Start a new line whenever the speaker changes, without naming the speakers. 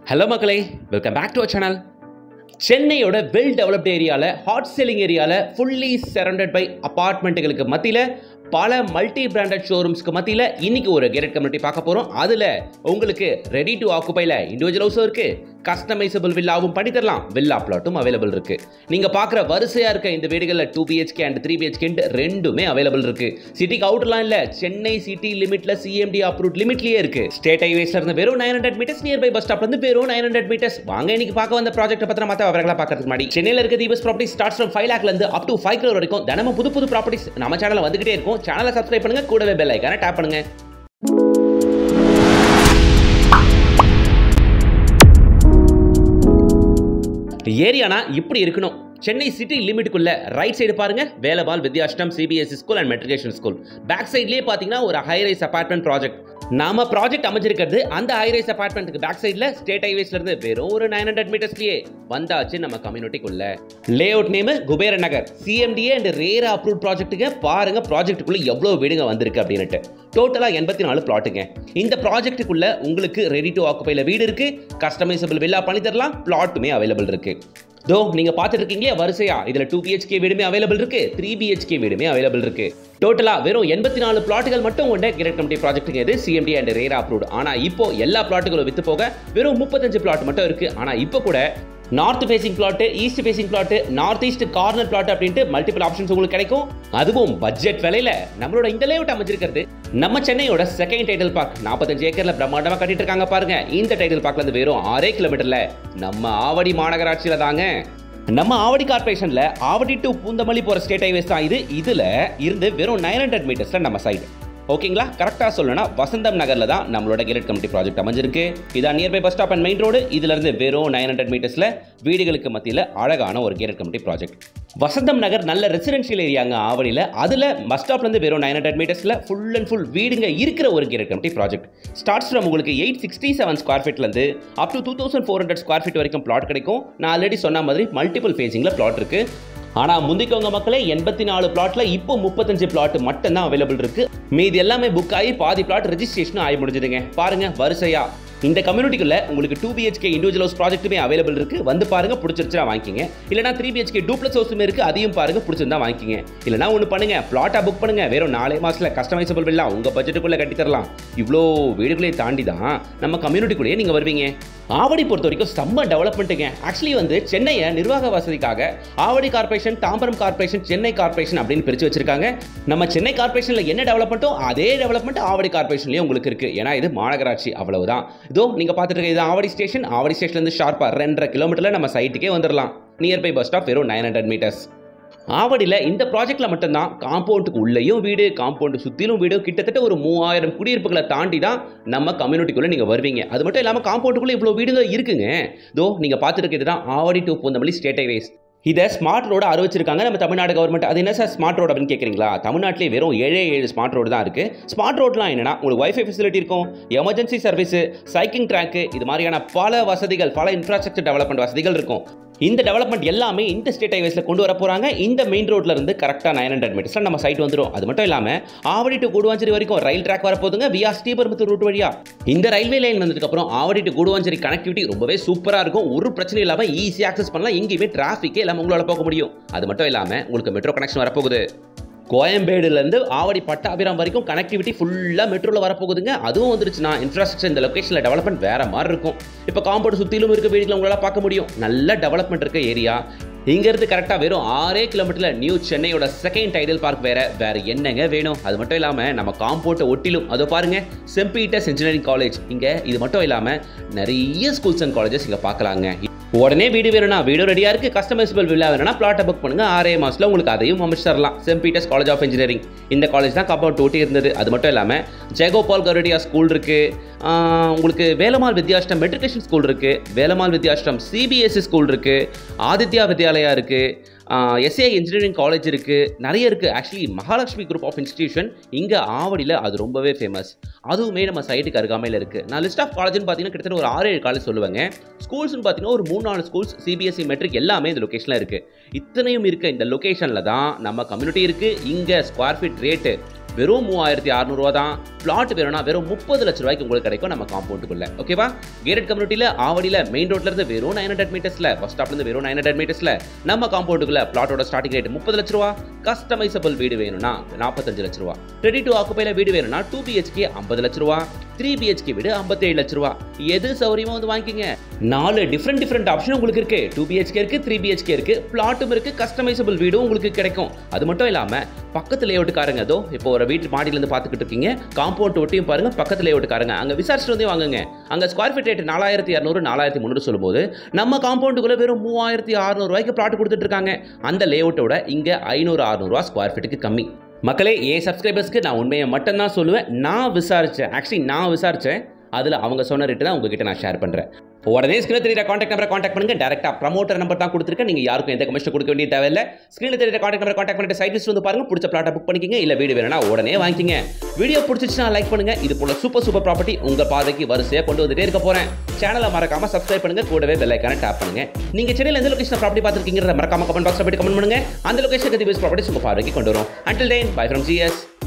hello மக்களே welcome back to our channel சென்னையோட well developed ஏரியாவில் ஹாட் செல்லிங் ஏரியாவில் ஃபுல்லி சரௌண்டட் பை அப்பார்ட்மெண்ட்டுகளுக்கு மத்தியில் பல மல்டி பிராண்டட் ஷோரூம்ஸ்க்கு மத்தியில் இன்னைக்கு ஒரு கேரட் கம்யூனிட்டி பார்க்க போகிறோம் அதில் உங்களுக்கு ரெடி டு ஆக்குபைல இண்டிவிஜுவல் ஹவுஸும் இருக்குது கஸ்டமைசபிள் வில்லாவும் பண்ணி தரலாம் வில்லா பிளாட்டும் அவைலபிள் இருக்கு நீங்கள் பார்க்குற வரிசையாக இருக்க இந்த வீடுகளில் two BHK and three BHK ரெண்டுமே அவைலபிள் இருக்கு சிட்டிக்கு அவுட்லாம் இல்லை சென்னை சிட்டி லிமிட்ல சிஎம்டி அப்ரூவ் லிமிட்லயே இருக்கு ஸ்டேட் ஹைவேஸ்ல இருந்து வெறும் nine hundred meters near by bus ஸ்டாப்ல இருந்து வெறும் நைன் ஹண்ட்ரட் மீட்டர்ஸ் வாங்க இன்னைக்கு பார்க்க வந்த ப்ராஜெக்ட் பத்தின மற்ற விவரங்களை பார்க்கறதுக்கு முன்னாடி சென்னையில் இருக்க தீபஸ் ப்ராப்பர்ட்டி ஸ்டார்ட்ஸ் ஃப்ரம் ஃபைவ் லேக்ல இருந்து அப் டு ஃபைவ் crore வரைக்கும் தினமும் புது புது ப்ராப்பர்ட்டிஸ் நம்ம சேனல்ல வந்துகிட்டே இருக்கும் சேனலை சப்ஸ்கிரைப் பண்ணுங்க கூடவே பெல் ஐக்கான டேப் பண்ணுங்க ஏரியானா இப்படி இருக்கணும் சென்னை சிட்டி லிமிட்டுக்குள்ள ரைட் சைடு பாருங்க Velammal Vidyashram CBSE school and matriculation school back சைட்லேயே பார்த்தீங்கன்னா ஒரு ஹைரைஸ் அபார்ட்மெண்ட் ப்ராஜெக்ட் நாம ப்ராஜெக்ட் அமைஞ்சிருக்கிறது அந்த ஹைரைஸ் அபார்ட்மெண்ட்டுக்கு பேக் சைடில் ஸ்டேட் ஹைவேஸ்ல இருந்து வெறும் ஒரு நைன் ஹண்ட்ரட் மீட்டர்ஸ்லயே வந்தாச்சு நம்ம கம்யூனிட்டிக்குள்ள layout name Kubera Nagar CMDA and RERA approve ப்ராஜெக்ட்டுங்க பாருங்க ப்ராஜெக்ட்டுக்குள்ள எவ்வளோ வீடுங்க வந்திருக்கு அப்படின்னுட்டு டோட்டலாக எண்பத்தி நாலு பிளாட்டுங்க இந்த ப்ராஜெக்ட்டுக்குள்ள உங்களுக்கு ரெடி டு ஆக்குபைல வீடு இருக்கு கஸ்டமைசபிள் வில்லா பண்ணி தரலாம் பிளாட்டுமே அவைலபிள் இருக்கு தோ நீங்க பார்த்துட்டு இருக்கீங்களே வரிசையா இதுல டூ பிஹெச்கே வீடுமே அவைலபிள் இருக்கு த்ரீ பிஹெச்கே வீடுமே அவைலபிள் இருக்கு டோட்டலா வெறும் எண்பத்தி நாலு பிளாட்டுகள் மட்டும் கொண்ட கிரேட் கமிட்டி ப்ராஜெக்ட்டுங்க இது சிஎம்டி அண்ட் ரேரா அப்ரூவ்ட் ஆனா இப்போ எல்லா பிளாட்டுகளும் வித்து போக வெறும் முப்பத்தஞ்சு பிளாட் மட்டும் இருக்கு ஆனா இப்போ கூட north facing plot east facing plot north east corner plot அப்படின்ட்டு மல்டிபிள் ஆப்ஷன்ஸ் உங்களுக்கு கிடைக்கும் அதுவும் பட்ஜெட் விலையில நம்மளோட இந்த லேஅவுட் அமைஞ்சிருக்கிறது நம்ம சென்னையோட செகண்ட் டைட்டில் பார்க் நாற்பத்தஞ்சு ஏக்கர்ல பிரம்மாண்டமா கட்டிட்டு இருக்காங்க பாருங்க இந்த டைட்டில் பார்க்ல இருந்து வெறும் ஆறே கிலோமீட்டர்ல நம்ம ஆவடி மாநகராட்சியில தாங்க நம்ம ஆவடி கார்பரேஷன்ல ஆவடி டு பூந்தமல்லி போற ஸ்டேட் ஹைவேஸ் தான் இது இதுல இருந்து வெறும் நைன் ஹண்ட்ரட் மீட்டர்ஸ்ல நம்ம சைடு ஓகேங்களா கரெக்டாக சொல்லணும்னா வசந்தம் நகரில் தான் நம்மளோட கிரேட் கமிட்டி ப்ராஜெக்ட் அமைஞ்சிருக்கு இதான் nearby bus stop and main road இதுலேருந்து வெறும் நைன் ஹண்ட்ரட் மீட்டர்ஸில் வீடுகளுக்கு மத்தியில் அழகான ஒரு great community project Vasantham Nagar நல்ல ரெசிடென்ஷியல் ஏரியாங்க ஆவடியில் அதில் பஸ் ஸ்டாப்லேருந்து வெறும் நைன் ஹண்ட்ரட் மீட்டர்ஸில் ஃபுல் அண்ட் ஃபுல் வீடுங்க இருக்கிற ஒரு great community project starts from உங்களுக்கு எயிட் சிக்ஸ்டி செவன் ஸ்கொயர் ஃபீட்லேருந்து up to two thousand four hundred square feet வரைக்கும் பிளாட் கிடைக்கும் நான் ஆல்ரெடி சொன்ன மாதிரி மல்டிபிள் ஃபேஸிங்கில் பிளாட் இருக்குது ஆனால் முந்திக்கவங்க மக்களே எண்பத்தி நாலு பிளாட்ல இப்போ முப்பத்தஞ்சு பிளாட் மட்டும் தான் அவைலபிள் இருக்கு மீதி எல்லாமே புக் ஆகி பாதி பிளாட் ரெஜிஸ்ட்ரேஷன் ஆகி முடிஞ்சுதுங்க பாருங்க வரிசையா இந்த கம்யூனிட்டிக்குள்ள உங்களுக்கு டூ பிஹெச்கே இண்டிவிஜுவல் ஹவுஸ் ப்ராஜெக்ட்டுமே அவைலபிள் இருக்கு வந்து பாருங்க பிடிச்சிருச்சா வாங்கிக்கிங்க இல்லைனா த்ரீ பிஹெச்கே டூப்ளஸ் ஹவுஸுமே இருக்கு அதையும் பாருங்க பிடிச்சிருந்தா வாங்கிக்கிங்க இல்லைனா ஒன்று பண்ணுங்க பிளாட்டா புக் பண்ணுங்க வெறும் நாலே மாசத்துல கஸ்டமைசபிள் வில்லா உங்க பட்ஜெட்டுக்குள்ள கட்டி தரலாம் இவ்வளோ வீடுகளையும் தாண்டி தான் நம்ம கம்யூனிட்டிக்குள்ளேயே நீங்க வருவீங்க ஆவடி பொறுத்த வரைக்கும் செம்ம டெவலப்மெண்ட்டுங்க ஆக்சுவலி வந்து சென்னையை நிர்வாக வசதிக்காக Avadi corporation Tambaram corporation Chennai corporation அப்படின்னு பிரித்து வச்சிருக்காங்க நம்ம சென்னை கார்பரேஷனில் என்ன டெவலப்மெண்ட்டோ அதே டெவலப்மெண்ட் ஆவடி கார்பரேஷன்லேயும் உங்களுக்கு இருக்குது ஏன்னா இது மாநகராட்சி அவ்வளவுதான் இதோ நீங்கள் பார்த்துட்டு இருக்க இது ஆவடி ஸ்டேஷன் ஆவடி ஸ்டேஷன்லேருந்து ஷார்ப்பாக ரெண்டரை கிலோமீட்டரில் நம்ம சைட்டுக்கே வந்துடலாம் நியர்பை பஸ் ஸ்டாப் வெறும் நைன் ஹண்ட்ரட் மீட்டர்ஸ் ஆவடியில் இந்த ப்ராஜெக்ட்டில் மட்டும்தான் காம்பவுண்டுக்கு உள்ளேயும் வீடு காம்பவுண்டு சுற்றிலும் வீடு கிட்டத்தட்ட ஒரு மூவாயிரம் குடியிருப்புகளை தாண்டி தான் நம்ம கம்யூனிட்டிக்குள்ளே நீங்கள் வருவீங்க அது மட்டும் இல்லாமல் காம்பவுண்டுக்குள்ளே இவ்வளோ வீடுங்க இருக்குங்க இதோ நீங்கள் பார்த்துருக்கிறது தான் Avadi to Poonamallee state highways இதை ஸ்மார்ட் ரோட அறிவிச்சிருக்காங்க நம்ம தமிழ்நாடு கவர்மெண்ட் அது என்ன சார் ஸ்மார்ட் ரோடு அப்படின்னு கேட்குறீங்களா தமிழ்நாட்டிலே வெறும் ஏழே ஏழு ஸ்மார்ட் ரோடு தான் இருக்குது ஸ்மார்ட் ரோட்லாம் என்னன்னா உங்களுக்கு வைஃபை ஃபெசிலிட்டி இருக்கும் எமர்ஜென்சி சர்வீஸ் சைக்கிங் ட்ராக்கு இது மாதிரியான பல வசதிகள் பல இன்ஃப்ராஸ்ட்ரக்சர் டெவலப்மெண்ட் வசதிகள் இருக்கும் இந்த டெவலப்மெண்ட் எல்லாமே இந்த ஸ்டேட் ஹைவேஸில் கொண்டு வர போகிறாங்க இந்த மெயின் ரோட்ல இருந்து கரெக்டாக நைன் ஹண்ட்ரட் மீட்டர்ஸில் நம்ம சைட் வந்துடும் அது மட்டும் இல்லாமல் ஆவடி டு கூடுவாஞ்சேரி வரைக்கும் ரயில் ட்ராக் வரப்போதுங்க வியா ஸ்ரீபெரும்புத்தூர் ரூட் வழியா இந்த ரயில்வே லைன் வந்ததுக்கப்புறம் ஆவடி டு கூடுவாஞ்சேரி கனெக்டிவிட்டி ரொம்பவே சூப்பராக இருக்கும் ஒரு பிரச்சனை இல்லாமல் ஈஸியாக ஆக்சஸ் பண்ணலாம் எங்கேயுமே டிராஃபிக்கே இல்லாமல் உங்களால் போக முடியும் அது மட்டும் இல்லாமல் உங்களுக்கு மெட்ரோ கனெக்ஷன் வரப்போகுது கோயம்பேடுலேருந்து ஆவடி பட்டாபிராம் வரைக்கும் கனெக்டிவிட்டி ஃபுல்லாக மெட்ரோவில் வரப்போகுதுங்க அதுவும் வந்துருச்சுன்னா இன்ஃப்ராஸ்ட்ரக்சர் இந்த லொக்கேஷனில் டெவலப்மெண்ட் வேற மாதிரி இருக்கும் இப்போ காம்பவுண்ட் சுற்றிலும் இருக்க வீடுகளை உங்களால் பார்க்க முடியும் நல்ல டெவலப்மெண்ட் இருக்க ஏரியா இங்கேருந்து கரெக்டாக வெறும் ஆறே கிலோமீட்டரில் நியூ சென்னையோட செகண்ட் டைடல் பார்க் வேற வேற என்னங்க வேணும் அது மட்டும் இல்லாமல் நம்ம காம்பவுண்டை ஒட்டிலும் அதோ பாருங்க சென்ட் பீட்டர்ஸ் இன்ஜினியரிங் காலேஜ் இங்கே இது மட்டும் இல்லாமல் நிறைய ஸ்கூல்ஸ் அண்ட் காலேஜஸ் இங்கே பார்க்கலாங்க உடனே வீடு வேணும்னா வீடு ரெடியாக இருக்குது கஸ்டமைசபிள் வில்லா வேணும்னா பிளாட்டை புக் பண்ணுங்க ஆறே மாதத்தில் உங்களுக்கு அதையும் அமைச்சு தரலாம் Saint Peter's college of engineering இந்த காலேஜ் தான் காம்பவுண்ட் ஓட்டி இருந்தது அது மட்டும் இல்லாமல் ஜெயகோபால் கருடியா ஸ்கூல் இருக்குது உங்களுக்கு வேலமால் வித்யாஷ்டம் மெட்ரிகேஷன் ஸ்கூல் இருக்குது வேலமால் வித்யாஷ்டம் சிபிஎஸ்சி ஸ்கூல் இருக்குது ஆதித்யா வித்யாலயா இருக்குது எஸ்ஏ இன்ஜினியரிங் காலேஜ் இருக்குது நிறைய இருக்குது actually Mahalakshmi group of institution இங்கே ஆவடியில் அது ரொம்பவே ஃபேமஸ் அதுவுமே நம்ம சைட்டுக்கு அருகாமையில் இருக்குது நான் லிஸ்ட் ஆஃப் காலேஜ்னு பார்த்தீங்கன்னா கிட்டத்தட்ட ஒரு ஆறு ஏழு காலேஜ் சொல்லுவாங்க ஸ்கூல்ஸ்னு பார்த்தீங்கன்னா ஒரு மூணு நாலு ஸ்கூல்ஸ் சிபிஎஸ்சி மெட்ரிக் எல்லாமே இந்த லொக்கேஷனில் இருக்குது இத்தனையும் இருக்க இந்த லொக்கேஷனில் தான் நம்ம கம்யூனிட்டி இருக்குது இங்கே ஸ்கொயர் ஃபீட் ரேட்டு வெறும் மூவாயிரத்தி அறநூறுவா தான் பிளாட் வேணும்னா வெறும் முப்பது லட்ச ரூபாய்க்கு உங்களுக்கு கிடைக்கும் நம்ம காம்பவுண்டுக்குள்ள ஓகேவா கேட்டட் கம்யூனிட்டியில் ஆவடியில் மெயின் ரோட்ல இருந்து வெறும் நைன் ஹண்ட்ரட் மீட்டர்ஸ்ல பஸ் ஸ்டாப்ல இருந்து வெறும் நைன் ஹண்ட்ரட் மீட்டர்ஸ்ல நம்ம காம்பவுண்டுக்குள்ள பிளாட்டோட ஸ்டார்டிங் ரேட் முப்பது லட்ச ரூபா கஸ்டமைசபிள் வீடு வேணும்னா நாற்பத்தஞ்சு லட்ச ரூபா ரெடி டு ஆக்குப்பைல வீடு வேணும்னா டூ பிஹெச்கே ஐம்பது லட்ச ரூபா த்ரீ பிஹெச்கே வீடு ஐம்பத்தேழு லட்ச ரூபா எது சௌரியமோ வந்து வாங்கிக்கிங்க நாலு டிஃப்ரெண்ட் டிஃப்ரெண்ட் ஆப்ஷன் உங்களுக்கு இருக்கு டூ பிஹெச்கே இருக்கு த்ரீ பிஹெச்கே இருக்கு பிளாட்டும் இருக்கு கஸ்டமைசபிள் வீடும் உங்களுக்கு கிடைக்கும் அது மட்டும் இல்லாம பக்கத்து லேஅவுட்டுக்காரங்க அதோ இப்போ ஒரு வீட்டு மாடியிலேருந்து பார்த்துக்கிட்டு இருக்கீங்க காம்பவுண்ட் ஒட்டியும் பாருங்க பக்கத்து லேஅவுட்டுக்காரங்க அங்கே விசாரிச்சுட்டு வந்து வாங்குங்க அங்கே ஸ்கொயர் ஃபீட் ரேட் நாலாயிரத்தி இரநூறு நாலாயிரத்தி முந்நூறு சொல்லும்போது நம்ம காம்பவுண்டுக்குள்ள வெறும் மூவாயிரத்தி அறுநூறு ரூபாய்க்கு பிளாட் கொடுத்துட்டு இருக்காங்க அந்த லேஅவுட்டோட இங்கே ஐநூறு அறுநூறுவா ஸ்கொயர் ஃபீட்டுக்கு கம்மி மக்களே ஏன் சப்ஸ்கிரைபர்ஸ்க்கு நான் உண்மையை மட்டும்தான் சொல்லுவேன் நான் விசாரித்தேன் ஆக்சுவலி நான் விசாரித்தேன் அதில் அவங்க சொன்ன ரேட்டு தான் உங்ககிட்ட நான் ஷேர் பண்ணுறேன் உடனே ஸ்க்ரீனில் தெரியுற காண்டாக்ட் நம்பரை காண்டாக்ட் பண்ணுங்க டேரக்டாக ப்ரமோட்டர் நம்பர் தான் கொடுத்துருக்கேன் நீங்கள் யாருக்கும் எந்த கமிஷன் கொடுக்க வேண்டிய தேவையில்லை ஸ்க்ரீனில் தெரியுற காண்டாக்ட் நம்பர் காண்டாக்ட் பண்ணிட்டு சைட் லிஸ்ட் வந்து பாருங்க பிடிச்ச பிளாட்டை புக் பண்ணிக்கிங்க இல்லை வீடு வேணும்னா உடனே வாங்கிக்கிங்க வீடியோ பிடிச்சிச்சுன்னா லைக் பண்ணுங்க இது போல சூப்பர் சூப்பர் ப்ராப்பர்ட்டி உங்க பாதைக்கு வரிசையாக கொண்டு வந்துட்டே இருக்க போறேன் சேனலை மறக்காம சப்ஸ்கிரைப் பண்ணுங்க கூடவே பெல் ஐக்கான டேப் பண்ணுங்க நீங்க சென்னையில் எந்த லொகேஷன் ப்ராப்பர்ட்டி பார்த்துருக்கீங்கிறத மறக்காம கமெண்ட் பாக்ஸ்ல போய் கமெண்ட் பண்ணுங்க அந்த லொகேஷன் கதி பெஸ்ட் ப்ராப்பர்ட்டிஸ் உங்க பார்வைக்கு கொண்டு வரும் until then bye from GS